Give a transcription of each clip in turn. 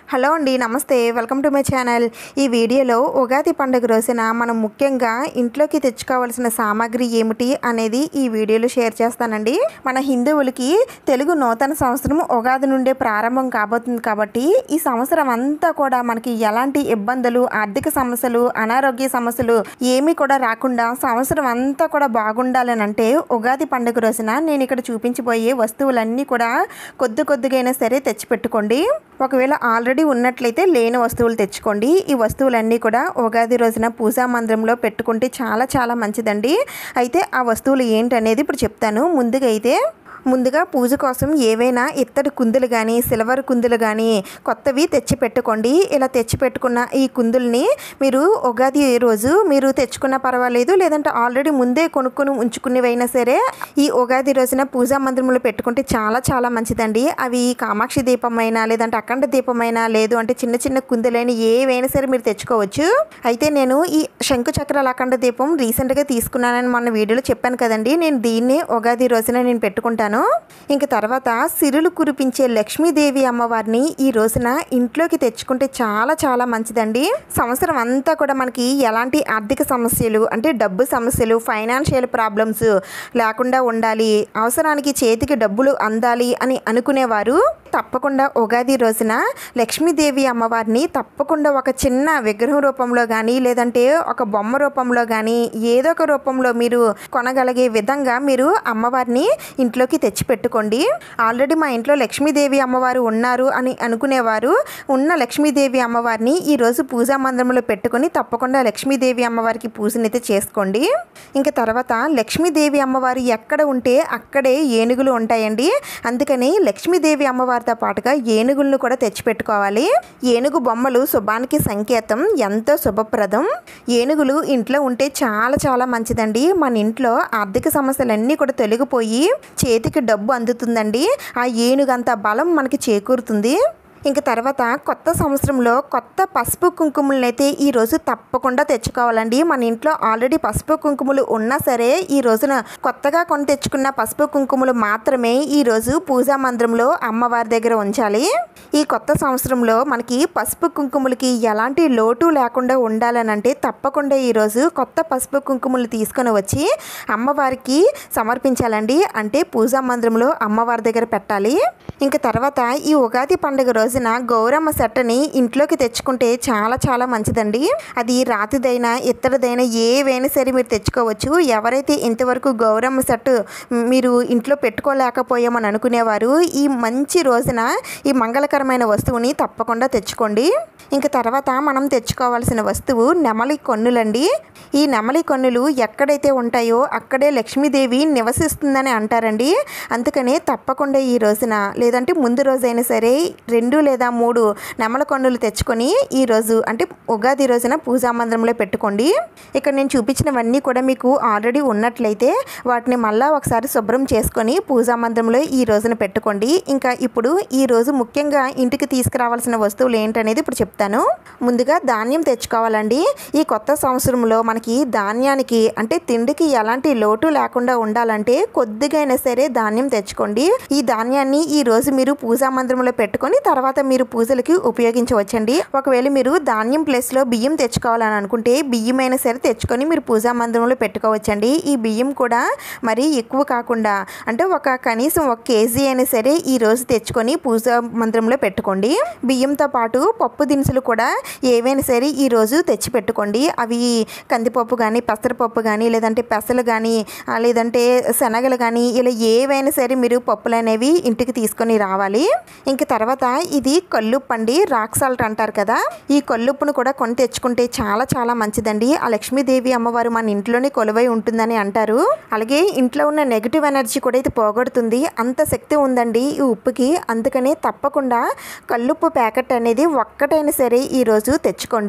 hello అండి నమస్తే welcome to my channel ఈ వీడియోలో ఉగాది పండుగ రోజున మనం ముఖ్యంగా ఇంట్లోకి తెచ్చుకోవాల్సిన సామాగ్రి ఏమిటి అనేది ఈ వీడియోలో షేర్ చేస్తానండి మన హిందువులకి తెలుగు నూతన సంవత్సరం ఉగాది నుండే ప్రారంభం కాబోతుంది కాబట్టి ఈ సంవత్సరం అంతా కూడా మనకి ఎలాంటి ఇబ్బందులు ఆర్థిక సమస్యలు అనారోగ్య సమస్యలు ఏమీ కూడా రాకుండా సంవత్సరం అంతా కూడా బాగుండాలని అంటే ఉగాది పండుగ రోజున నేను ఇక్కడ చూపించబోయే వస్తువులన్నీ కూడా కొద్ది కొద్దిగైనా సరే తెచ్చిపెట్టుకోండి ఒకవేళ ఆల్రెడీ ఉన్నట్లయితే లేని వస్తువులు తెచ్చుకోండి ఈ వస్తువులన్నీ కూడా ఉగాది రోజున పూజా మందిరంలో పెట్టుకుంటే చాలా చాలా మంచిదండి అయితే ఆ వస్తువులు ఏంటనేది ఇప్పుడు చెప్తాను ముందుగా అయితే ముందుగా పూజ కోసం ఏవైనా ఇత్తడి కుందులు కానీ సిల్వర్ కుందులు కానీ కొత్తవి తెచ్చి పెట్టుకోండి ఇలా తెచ్చి పెట్టుకున్న ఈ కుందుల్ని మీరు ఉగాది రోజు మీరు తెచ్చుకున్న పర్వాలేదు లేదంటే ఆల్రెడీ ముందే కొనుక్కొని ఉంచుకునేవైనా సరే ఈ ఉగాది రోజున పూజా మందిరంలో పెట్టుకుంటే చాలా చాలా మంచిదండి అవి కామాక్షి దీపమైనా లేదంటే అఖండ దీపమైనా లేదు అంటే చిన్న చిన్న కుందులైన ఏవైనా సరే మీరు తెచ్చుకోవచ్చు అయితే నేను ఈ శంకు చక్రాల అఖండ దీపం రీసెంట్గా తీసుకున్నానని మొన్న వీడియోలో చెప్పాను కదండి నేను దీన్ని ఉగాది రోజున నేను పెట్టుకుంటాను ఇంక తర్వాత సిరులు కురిపించే లక్ష్మీదేవి అమ్మవారిని ఈ రోజున ఇంట్లోకి తెచ్చుకుంటే చాలా చాలా మంచిదండి సంవత్సరం అంతా కూడా మనకి ఎలాంటి ఆర్థిక సమస్యలు అంటే డబ్బు సమస్యలు ఫైనాన్షియల్ ప్రాబ్లమ్స్ లేకుండా ఉండాలి అవసరానికి చేతికి డబ్బులు అందాలి అని అనుకునేవారు తప్పకుండా ఉగాది రోజున లక్ష్మీదేవి అమ్మవారిని తప్పకుండా ఒక చిన్న విగ్రహం రూపంలో కానీ లేదంటే ఒక బొమ్మ రూపంలో కానీ ఏదో ఒక రూపంలో మీరు కొనగలిగే విధంగా మీరు అమ్మవారిని ఇంట్లోకి తెచ్చిపెట్టుకోండి ఆల్రెడీ మా ఇంట్లో లక్ష్మీదేవి అమ్మవారు ఉన్నారు అని అనుకునేవారు ఉన్న లక్ష్మీదేవి అమ్మవారిని ఈరోజు పూజా మందిరంలో పెట్టుకొని తప్పకుండా లక్ష్మీదేవి అమ్మవారికి పూజనైతే చేసుకోండి ఇంకా తర్వాత లక్ష్మీదేవి అమ్మవారు ఎక్కడ ఉంటే అక్కడే ఏనుగులు ఉంటాయండి అందుకని లక్ష్మీదేవి అమ్మవారితో పాటుగా ఏనుగులను కూడా తెచ్చిపెట్టుకోవాలి ఏనుగు బొమ్మలు శుభానికి సంకేతం ఎంతో శుభప్రదం ఏనుగులు ఇంట్లో ఉంటే చాలా చాలా మంచిదండి మన ఇంట్లో ఆర్థిక సమస్యలన్నీ కూడా తొలగిపోయి చేతికి డబ్బు అందుతుందండి ఆ ఏనుగంత బలం మనకి చేకూరుతుంది ఇంక తర్వాత కొత్త సంవత్సరంలో కొత్త పసుపు కుంకుమలను అయితే ఈరోజు తప్పకుండా తెచ్చుకోవాలండి మన ఇంట్లో ఆల్రెడీ పసుపు కుంకుమలు ఉన్నా సరే ఈ రోజున కొత్తగా కొని తెచ్చుకున్న పసుపు కుంకుమలు మాత్రమే ఈరోజు పూజా మందిరంలో అమ్మవారి దగ్గర ఉంచాలి ఈ కొత్త సంవత్సరంలో మనకి పసుపు కుంకుమలకి ఎలాంటి లోటు లేకుండా ఉండాలని అంటే తప్పకుండా ఈరోజు కొత్త పసుపు కుంకుమలు తీసుకొని వచ్చి అమ్మవారికి సమర్పించాలండి అంటే పూజా మందిరంలో అమ్మవారి దగ్గర పెట్టాలి ఇంకా తర్వాత ఈ ఉగాది పండుగ రోజున గౌరమ్మ సెట్టని ఇంట్లోకి తెచ్చుకుంటే చాలా చాలా మంచిదండి అది రాతిదైనా ఇత్తడిదైనా ఏవైనా సరే మీరు తెచ్చుకోవచ్చు ఎవరైతే ఇంతవరకు గౌరమ్మ సెట్ మీరు ఇంట్లో పెట్టుకోలేకపోయామని అనుకునేవారు ఈ మంచి రోజున ఈ మంగళకరమైన వస్తువుని తప్పకుండా తెచ్చుకోండి ఇంకా తర్వాత మనం తెచ్చుకోవాల్సిన వస్తువు నెమలి కొన్నులండి ఈ నెమలి కొన్నులు ఎక్కడైతే ఉంటాయో అక్కడే లక్ష్మీదేవి నివసిస్తుందని అంటారండి అందుకనే తప్పకుండా ఈ రోజున లేదంటే ముందు రోజైనా సరే రెండు లేదా మూడు నెమల కొన్నులు తెచ్చుకొని ఈ రోజు అంటే ఉగాది రోజున పూజా మందిరంలో పెట్టుకోండి ఇక్కడ నేను చూపించినవన్నీ కూడా మీకు ఆల్రెడీ ఉన్నట్లయితే వాటిని మళ్ళా ఒకసారి శుభ్రం చేసుకొని పూజా మందిరంలో ఈ రోజున పెట్టుకోండి ఇంకా ఇప్పుడు ఈ రోజు ముఖ్యంగా ఇంటికి తీసుకురావాల్సిన వస్తువులు ఏంటనేది ఇప్పుడు చెప్తాను ముందుగా ధాన్యం తెచ్చుకోవాలండి ఈ కొత్త సంవత్సరంలో మనకి ధాన్యానికి అంటే తిండికి ఎలాంటి లోటు లేకుండా ఉండాలంటే కొద్దిగా అయినా సరే ధాన్యం తెచ్చుకోండి ఈ ధాన్యాన్ని ఈ రోజు మీరు పూజా మందిరంలో పెట్టుకొని తర్వాత మీరు పూజలకి ఉపయోగించవచ్చండి ఒకవేళ మీరు ధాన్యం ప్లేస్లో బియ్యం తెచ్చుకోవాలని అనుకుంటే బియ్యం అయినా సరే తెచ్చుకొని మీరు పూజా మందిరంలో పెట్టుకోవచ్చండి ఈ బియ్యం కూడా మరీ ఎక్కువ కాకుండా అంటే ఒక కనీసం ఒక కేజీ అయినా సరే ఈ రోజు తెచ్చుకొని పూజా మందిరంలో పెట్టుకోండి బియ్యంతో పాటు పప్పు దినుసులు కూడా ఏవైనా సరే ఈ రోజు తెచ్చి పెట్టుకోండి అవి కందిపప్పు కానీ పెసరపప్పు కానీ లేదంటే పెసలు కానీ ఆ, లేదంటే శనగలు కానీ ఇలా ఏవైనా సరే మీరు పప్పులు అనేవి ఇంటికి తీసుకొని రావాలి ఇంక తర్వాత ఇది కల్లుప్పు అండి రాక్ సాల్ట్ అంటారు కదా ఈ కల్లుప్పును కూడా కొని తెచ్చుకుంటే చాలా చాలా మంచిదండి ఆ లక్ష్మీదేవి అమ్మవారు మన ఇంట్లోనే కొలువై ఉంటుందని అంటారు అలాగే ఇంట్లో ఉన్న నెగిటివ్ ఎనర్జీ కూడా ఇది పోగొడుతుంది అంత శక్తి ఉందండి ఈ ఉప్పుకి అందుకనే తప్పకుండా కల్లుప్పు ప్యాకెట్ అనేది ఒక్కటైనా సరే ఈరోజు తెచ్చుకోండి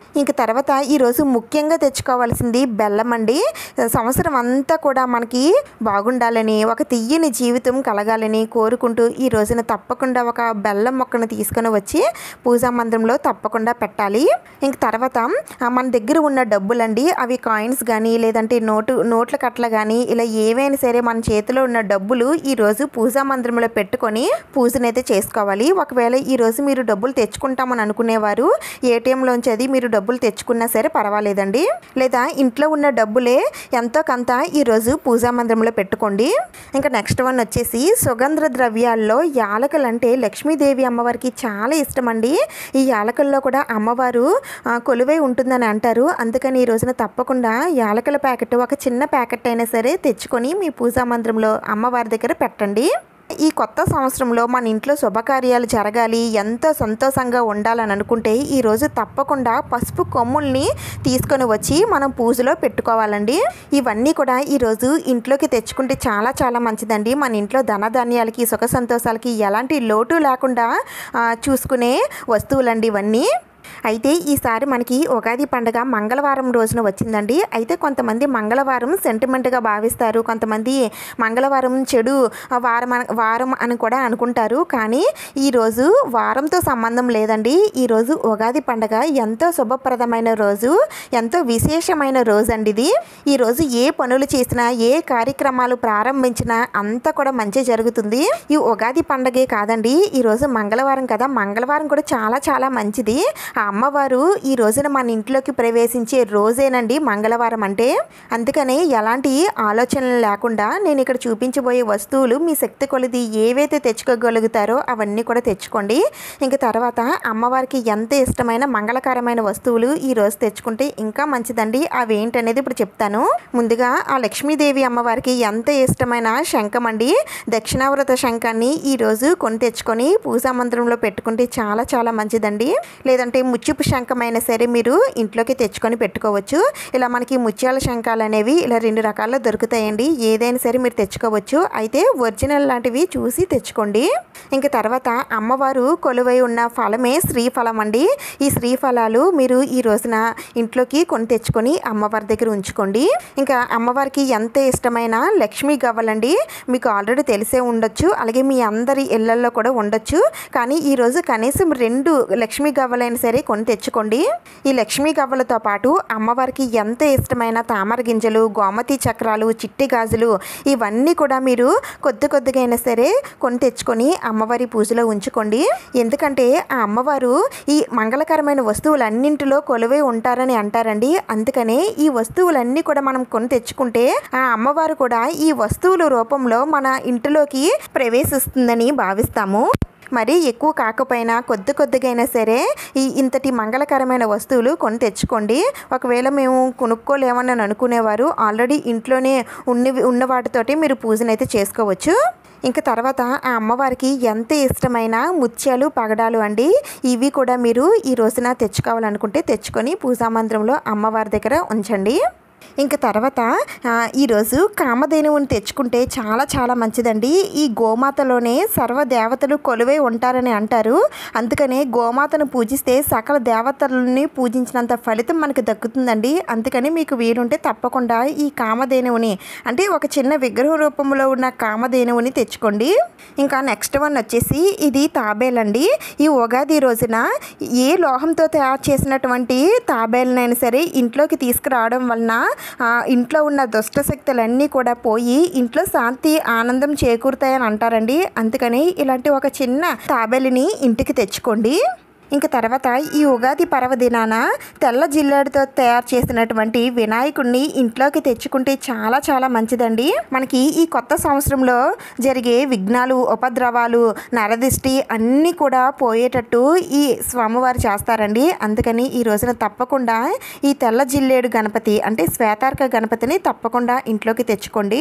ఇంక తర్వాత ఈరోజు ముఖ్యంగా తెచ్చుకోవాల్సింది బెల్లం అండి సంవత్సరం అంతా కూడా మనకి బాగుండాలని ఒక తీయని జీవితం కలగాలని కోరుకుంటూ ఈ రోజున తప్పకుండా ఒక బెల్లం మొక్కను తీసుకొని వచ్చి పూజా మందిరంలో తప్పకుండా పెట్టాలి ఇంక తర్వాత ఆ, మన దగ్గర ఉన్న డబ్బులండి అవి కాయిన్స్ కానీ లేదంటే నోటు నోట్ల కట్టలు కానీ ఇలా ఏవైనా సరే మన చేతిలో ఉన్న డబ్బులు ఈరోజు పూజా మందిరంలో పెట్టుకొని పూజనైతే చేసుకోవాలి ఒకవేళ ఈరోజు మీరు డబ్బులు తెచ్చుకుంటామని అనుకునేవారు ఏటీఎంలోంచి అది మీరు డబ్బులు తెచ్చుకున్నా సరే పర్వాలేదండి లేదా ఇంట్లో ఉన్న డబ్బులే ఎంతో కొంత ఈరోజు పూజా మందిరంలో పెట్టుకోండి ఇంకా నెక్స్ట్ వన్ వచ్చేసి సుగంధ ద్రవ్యాల్లో యాలకులు అంటే లక్ష్మీదేవి అమ్మవారికి చాలా ఇష్టం అండి ఈ యాలకుల్లో కూడా అమ్మవారు ఆ, కొలువై ఉంటుందని అంటారు అందుకని ఈ రోజున తప్పకుండా యాలకుల ప్యాకెట్ ఒక చిన్న ప్యాకెట్ అయినా సరే తెచ్చుకొని మీ పూజా మందిరంలో అమ్మవారి దగ్గర పెట్టండి ఈ కొత్త సంవత్సరంలో మన ఇంట్లో శుభకార్యాలు జరగాలి ఎంతో సంతోషంగా ఉండాలని అనుకుంటే ఈరోజు తప్పకుండా పసుపు కొమ్ముల్ని తీసుకొని వచ్చి మనం పూజలో పెట్టుకోవాలండి ఇవన్నీ కూడా ఈరోజు ఇంట్లోకి తెచ్చుకుంటే చాలా చాలా మంచిదండి మన ఇంట్లో ధనధాన్యాలకి సుఖ సంతోషాలకి ఎలాంటి లోటు లేకుండా ఆ, చూసుకునే వస్తువులండి ఇవన్నీ అయితే ఈసారి మనకి ఉగాది పండుగ మంగళవారం రోజున వచ్చిందండి అయితే కొంతమంది మంగళవారం సెంటిమెంట్గా భావిస్తారు కొంతమంది మంగళవారం చెడు వారం అన- వారం అని కూడా అనుకుంటారు కానీ ఈరోజు వారంతో సంబంధం లేదండి ఈరోజు ఉగాది పండుగ ఎంతో శుభప్రదమైన రోజు ఎంతో విశేషమైన రోజు అండి ఇది ఈరోజు ఏ పనులు చేసినా ఏ కార్యక్రమాలు ప్రారంభించినా అంతా కూడా మంచి జరుగుతుంది ఈ ఉగాది పండగే కాదండి ఈరోజు మంగళవారం కదా మంగళవారం కూడా చాలా చాలా మంచిది ఆ అమ్మవారు ఈ రోజున మన ఇంట్లోకి ప్రవేశించే రోజేనండి మంగళవారం అంటే అందుకనే ఎలాంటి ఆలోచనలు లేకుండా నేను ఇక్కడ చూపించబోయే వస్తువులు మీ శక్తి కొలిది ఏవైతే తెచ్చుకోగలుగుతారో అవన్నీ కూడా తెచ్చుకోండి ఇంకా తర్వాత అమ్మవారికి ఎంత ఇష్టమైన మంగళకరమైన వస్తువులు ఈ రోజు తెచ్చుకుంటే ఇంకా మంచిదండి అవి ఏంటనేది ఇప్పుడు చెప్తాను ముందుగా ఆ లక్ష్మీదేవి అమ్మవారికి ఎంత ఇష్టమైన శంఖం అండి దక్షిణావ్రత శంఖాన్ని ఈ రోజు కొని తెచ్చుకొని పూజా మందిరంలో పెట్టుకుంటే చాలా చాలా మంచిదండి లేదంటే ముత్యపు శంఖమైనా సరే మీరు ఇంట్లోకి తెచ్చుకొని పెట్టుకోవచ్చు ఇలా మనకి ముత్యాల శంఖాలు అనేవి ఇలా రెండు రకాల్లో దొరుకుతాయండి ఏదైనా సరే మీరు తెచ్చుకోవచ్చు అయితే ఒరిజినల్ లాంటివి చూసి తెచ్చుకోండి ఇంకా తర్వాత అమ్మవారు కొలువై ఉన్న ఫలమే శ్రీఫలం అండి ఈ శ్రీఫలాలు మీరు ఈ రోజున ఇంట్లోకి కొని తెచ్చుకొని అమ్మవారి దగ్గర ఉంచుకోండి ఇంకా అమ్మవారికి ఎంత ఇష్టమైన లక్ష్మీ గవ్వలండి మీకు ఆల్రెడీ తెలిసే ఉండొచ్చు అలాగే మీ అందరి ఇళ్లలో కూడా ఉండొచ్చు కానీ ఈరోజు కనీసం రెండు లక్ష్మీ గవ్వలైనా సరే కొని తెచ్చుకోండి ఈ లక్ష్మీ గవ్వలతో పాటు అమ్మవారికి ఎంత ఇష్టమైన తామర గింజలు గోమతి చక్రాలు చిట్టి గాజులు ఇవన్నీ కూడా మీరు కొద్ది కొద్దిగా అయినా సరే కొని తెచ్చుకొని అమ్మవారి పూజలో ఉంచుకోండి ఎందుకంటే ఆ అమ్మవారు ఈ మంగళకరమైన వస్తువులన్నింటిలో కొలువై ఉంటారని అంటారండి అందుకనే ఈ వస్తువులన్నీ కూడా మనం కొని తెచ్చుకుంటే ఆ అమ్మవారు కూడా ఈ వస్తువుల రూపంలో మన ఇంటిలోకి ప్రవేశిస్తుందని భావిస్తాము మరి ఎక్కువ కాకపోయినా కొద్ది కొద్దిగా అయినా సరే ఈ ఇంతటి మంగళకరమైన వస్తువులు కొని తెచ్చుకోండి ఒకవేళ మేము కొనుక్కోలేమని అని అనుకునేవారు ఆల్రెడీ ఇంట్లోనే ఉన్నవి ఉన్న వాటితోటి మీరు పూజనైతే చేసుకోవచ్చు ఇంకా తర్వాత ఆ అమ్మవారికి ఎంత ఇష్టమైన ముత్యాలు పగడాలు అండి ఇవి కూడా మీరు ఈ రోజున తెచ్చుకోవాలనుకుంటే తెచ్చుకొని పూజా మందిరంలో అమ్మవారి దగ్గర ఉంచండి ఇంకా తర్వాత ఆ, ఈరోజు కామధేనువుని తెచ్చుకుంటే చాలా చాలా మంచిదండి ఈ గోమాతలోనే సర్వ దేవతలు కొలువై ఉంటారని అంటారు అందుకనే గోమాతను పూజిస్తే సకల దేవతలని పూజించినంత ఫలితం మనకు దక్కుతుందండి అందుకని మీకు వీలుంటే తప్పకుండా ఈ కామధేనువుని అంటే ఒక చిన్న విగ్రహ రూపంలో ఉన్న కామధేనువుని తెచ్చుకోండి ఇంకా నెక్స్ట్ వన్ వచ్చేసి ఇది తాబేలండి ఈ ఉగాది రోజున ఏ లోహంతో తయారు చేసినటువంటి తాబేలనైనా సరే ఇంట్లోకి తీసుకురావడం వలన ఆ, ఇంట్లో ఉన్న దుష్ట శక్తులన్నీ కూడా పోయి ఇంట్లో శాంతి ఆనందం చేకూరుతాయని అంటారండి అందుకని ఇలాంటి ఒక చిన్న తాబేలిని ఇంటికి తెచ్చుకోండి ఇంకా తర్వాత ఈ ఉగాది పర్వదినాన తెల్ల జిల్లాడితో తయారు చేసినటువంటి వినాయకుడిని ఇంట్లోకి తెచ్చుకుంటే చాలా చాలా మంచిదండి మనకి ఈ కొత్త సంవత్సరంలో జరిగే విఘ్నాలు ఉపద్రవాలు నరదిష్టి అన్నీ కూడా పోయేటట్టు ఈ స్వామివారు చేస్తారండి అందుకని ఈ రోజున తప్పకుండా ఈ తెల్ల జిల్లేడు గణపతి అంటే శ్వేతార్క గణపతిని తప్పకుండా ఇంట్లోకి తెచ్చుకోండి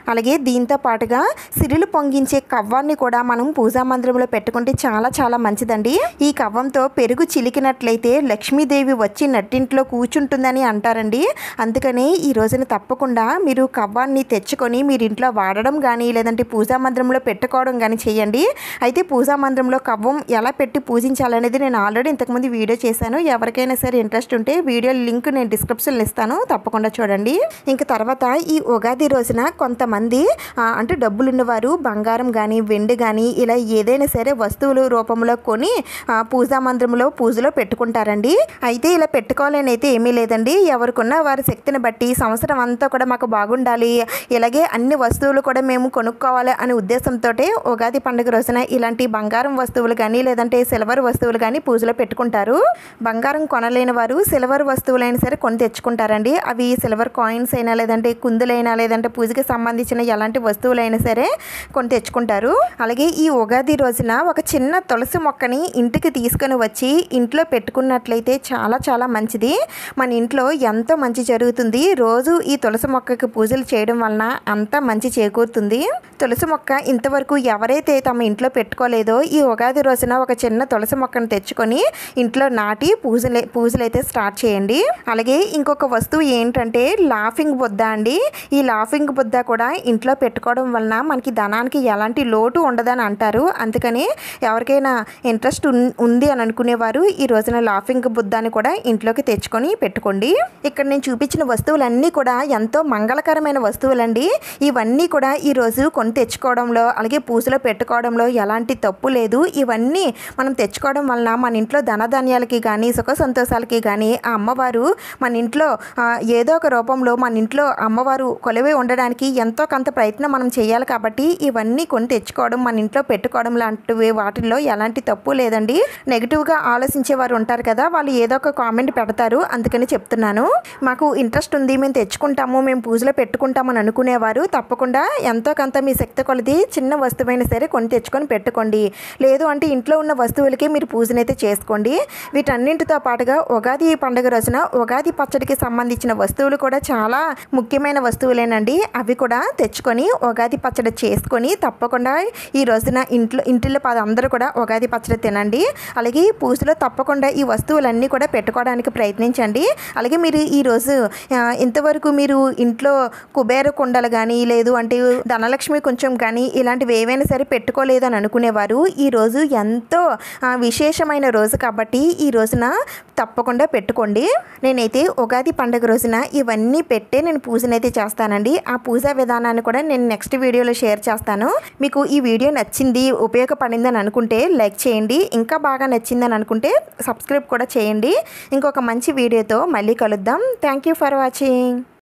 అలాగే దీంతో పాటుగా సిరులు పొంగించే కవ్వాన్ని కూడా మనం పూజా మందిరంలో పెట్టుకుంటే చాలా చాలా మంచిదండి ఈ కవ్వంతో పెరుగు చిలికినట్లయితే లక్ష్మీదేవి వచ్చి నట్టింట్లో కూర్చుంటుందని అంటారండి అందుకని ఈ రోజున తప్పకుండా మీరు కవ్వాన్ని తెచ్చుకొని మీరు ఇంట్లో వాడడం కానీ లేదంటే పూజా మందిరంలో పెట్టుకోవడం కానీ చేయండి అయితే పూజా మందిరంలో కవ్వం ఎలా పెట్టి పూజించాలనేది నేను ఆల్రెడీ ఇంతకుముందు వీడియో చేశాను ఎవరికైనా సరే ఇంట్రెస్ట్ ఉంటే వీడియో లింక్ నేను డిస్క్రిప్షన్లో ఇస్తాను తప్పకుండా చూడండి ఇంకా తర్వాత ఈ ఉగాది రోజున కొంతమంది ఆ, అంటే డబ్బులు ఉన్నవారు బంగారం కానీ వెండి కానీ ఇలా ఏదైనా సరే వస్తువులు రూపంలో కొని ఆ, పూజా మందిరంలో పూజలో పెట్టుకుంటారండి అయితే ఇలా పెట్టుకోవాలని అయితే ఏమీ లేదండి ఎవరికున్న వారి శక్తిని బట్టి సంవత్సరం అంతా కూడా మాకు బాగుండాలి ఇలాగే అన్ని వస్తువులు కూడా మేము కొనుక్కోవాలి అనే ఉద్దేశంతో ఉగాది పండుగ రోజున ఇలాంటి బంగారం వస్తువులు కానీ లేదంటే సిల్వర్ వస్తువులు కానీ పూజలో పెట్టుకుంటారు బంగారం కొనలేని వారు సిల్వర్ వస్తువులైనా సరే కొని తెచ్చుకుంటారండి అవి సిల్వర్ కాయిన్స్ అయినా లేదంటే కుందులైనా లేదంటే పూజకి సంబంధించిన ఎలాంటి వస్తువులైనా సరే కొని తెచ్చుకుంటారు అలాగే ఈ ఉగాది రోజున ఒక చిన్న తులసి మొక్కని ఇంటికి తీసుకొని వచ్చి ఇంట్లో పెట్టుకున్నట్లయితే చాలా చాలా మంచిది మన ఇంట్లో ఎంతో మంచి జరుగుతుంది రోజు ఈ తులసి మొక్కకి పూజలు చేయడం వలన అంత మంచి చేకూరుతుంది తులసి మొక్క ఇంతవరకు ఎవరైతే తమ ఇంట్లో పెట్టుకోలేదో ఈ ఉగాది రోజున ఒక చిన్న తులసి మొక్కను తెచ్చుకొని ఇంట్లో నాటి పూజలు పూజలు అయితే స్టార్ట్ చేయండి అలాగే ఇంకొక వస్తువు ఏంటంటే లాఫింగ్ బుద్ధ అండి ఈ లాఫింగ్ బుద్ధ కూడా ఇంట్లో పెట్టుకోవడం వలన మనకి ధనానికి ఎలాంటి లోటు ఉండదని అంటారు అందుకని ఎవరికైనా ఇంట్రెస్ట్ ఉన్- ఉంది అని అనుకునేవారు ఈ రోజున లాఫింగ్ బుద్ధాన్ని కూడా ఇంట్లోకి తెచ్చుకొని పెట్టుకోండి ఇక్కడ నేను చూపించిన వస్తువులన్నీ కూడా ఎంతో మంగళకరమైన వస్తువులండి ఇవన్నీ కూడా ఈ రోజు కొని తెచ్చుకోవడంలో అలాగే పూజలో పెట్టుకోవడంలో ఎలాంటి తప్పు లేదు ఇవన్నీ మనం తెచ్చుకోవడం వలన మన ఇంట్లో ధనధాన్యాలకి కానీ సుఖ సంతోషాలకి కానీ ఆ అమ్మవారు మన ఇంట్లో ఆ, ఏదో ఒక రూపంలో మన ఇంట్లో అమ్మవారు కొలువై ఉండడానికి ఎంతో కొంత ప్రయత్నం మనం చేయాలి కాబట్టి ఇవన్నీ కొని తెచ్చుకోవడం మన ఇంట్లో పెట్టుకోవడం లాంటివి వాటిల్లో ఎలాంటి తప్పు లేదండి నెగిటివ్గా ఆలోచించే వారు ఉంటారు కదా వాళ్ళు ఏదో ఒక కామెంట్ పెడతారు అందుకని చెప్తున్నాను మాకు ఇంట్రెస్ట్ ఉంది మేము తెచ్చుకుంటాము మేము పూజలో పెట్టుకుంటామని అనుకునేవారు తప్పకుండా ఎంతో కొంత మీ శక్తి కొలది చిన్న వస్తువైనా సరే కొని తెచ్చుకొని పెట్టుకోండి లేదు అంటే ఇంట్లో ఉన్న వస్తువులకి మీరు పూజనైతే చేసుకోండి వీటన్నింటితో పాటుగా ఉగాది పండుగ రోజున ఉగాది పచ్చడికి సంబంధించిన వస్తువులు కూడా చాలా ముఖ్యమైన వస్తువులేనండి అవి కూడా తెచ్చుకొని ఉగాది పచ్చడి చేసుకొని తప్పకుండా ఈ రోజున ఇంట్లో ఇంటిలో పద అందరూ కూడా ఉగాది పచ్చడి తినండి అలాగే ఈ పూజలో తప్పకుండా ఈ వస్తువులన్నీ కూడా పెట్టుకోవడానికి ప్రయత్నించండి అలాగే మీరు ఈరోజు ఆ, ఇంతవరకు మీరు ఇంట్లో కుబేర కుండలు కానీ లేదు అంటే ధనలక్ష్మి కొంచెం కానీ ఇలాంటివి ఏవైనా సరే పెట్టుకోలేదు అని అనుకునేవారు ఈ రోజు ఎంతో ఆ, విశేషమైన రోజు కాబట్టి ఈ రోజున తప్పకుండా పెట్టుకోండి నేనైతే ఉగాది పండుగ రోజున ఇవన్నీ పెట్టే నేను పూజనైతే చేస్తానండి ఆ పూజా విధానాన్ని కూడా నేను నెక్స్ట్ వీడియోలో షేర్ చేస్తాను మీకు ఈ వీడియో నచ్చింది ఉపయోగపడిందని అనుకుంటే లైక్ చేయండి ఇంకా బాగా నచ్చిందని అనుకుంటే సబ్స్క్రైబ్ కూడా చేయండి ఇంకొక మంచి వీడియోతో మళ్ళీ కలుద్దాం థ్యాంక్ యూ ఫర్ వాచింగ్